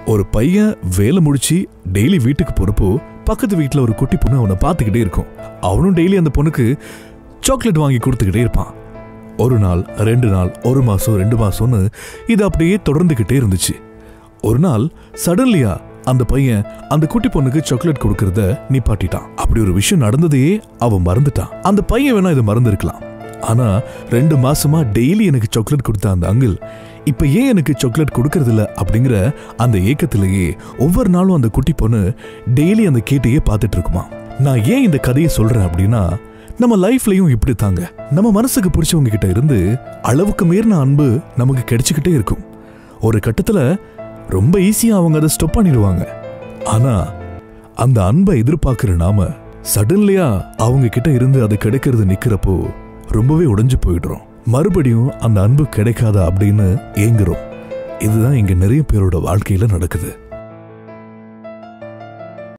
ஒரு பையன் வேலை முடிச்சு டெய்லி வீட்டுக்கு போறப்போ பக்கத்து வீட்டில் ஒரு குட்டி பொண்ணு அவனை பார்த்துக்கிட்டே இருக்கும் அவனும் டெய்லி அந்த பொண்ணுக்கு சாக்லேட் வாங்கி கொடுத்துக்கிட்டே இருப்பான் ஒரு நாள் ரெண்டு நாள் ஒரு மாசம் ரெண்டு மாசம்னு இது அப்படியே தொடர்ந்துகிட்டே இருந்துச்சு ஒரு நாள் சடன்லியா அந்த பையன் அந்த குட்டி பொண்ணுக்கு சாக்லேட் கொடுக்கறத நிப்பாட்டிட்டான் அப்படி ஒரு விஷயம் நடந்ததையே அவன் மறந்துட்டான் அந்த பையன் வேணா இதை மறந்துருக்கலாம் ஆனா ரெண்டு மாசமா டெய்லி எனக்கு சாக்லேட் கொடுத்த அந்த அங்கிள் இப்ப ஏன் எனக்கு சாக்லேட் கொடுக்கறதில்ல அப்படிங்கிற அந்த ஏக்கத்திலேயே ஒவ்வொரு நாளும் அந்த குட்டி பொண்ணு டெய்லி அந்த கேட்டையே பார்த்துட்டு இருக்குமா நான் ஏன் இந்த கதையை சொல்றேன் அப்படின்னா நம்ம லைஃப்லயும் இப்படி தாங்க நம்ம மனசுக்கு பிடிச்சவங்க கிட்ட இருந்து அளவுக்கு மீறின அன்பு நமக்கு கிடைச்சுக்கிட்டே இருக்கும் ஒரு கட்டத்துல ரொம்ப ஈஸியா அவங்க அதை ஸ்டாப் பண்ணிடுவாங்க ஆனா அந்த அன்பை எதிர்பார்க்கிற நாம சடன்லியா அவங்க கிட்ட இருந்து அது கிடைக்கிறது நிக்கிறப்போ ரொம்பவே உடைஞ்சு போயிடுறோம் மறுபடியும் அந்த அன்பு கிடைக்காதா அப்படின்னு ஏங்குறோம் இதுதான் இங்க நிறைய பேரோட வாழ்க்கையில நடக்குது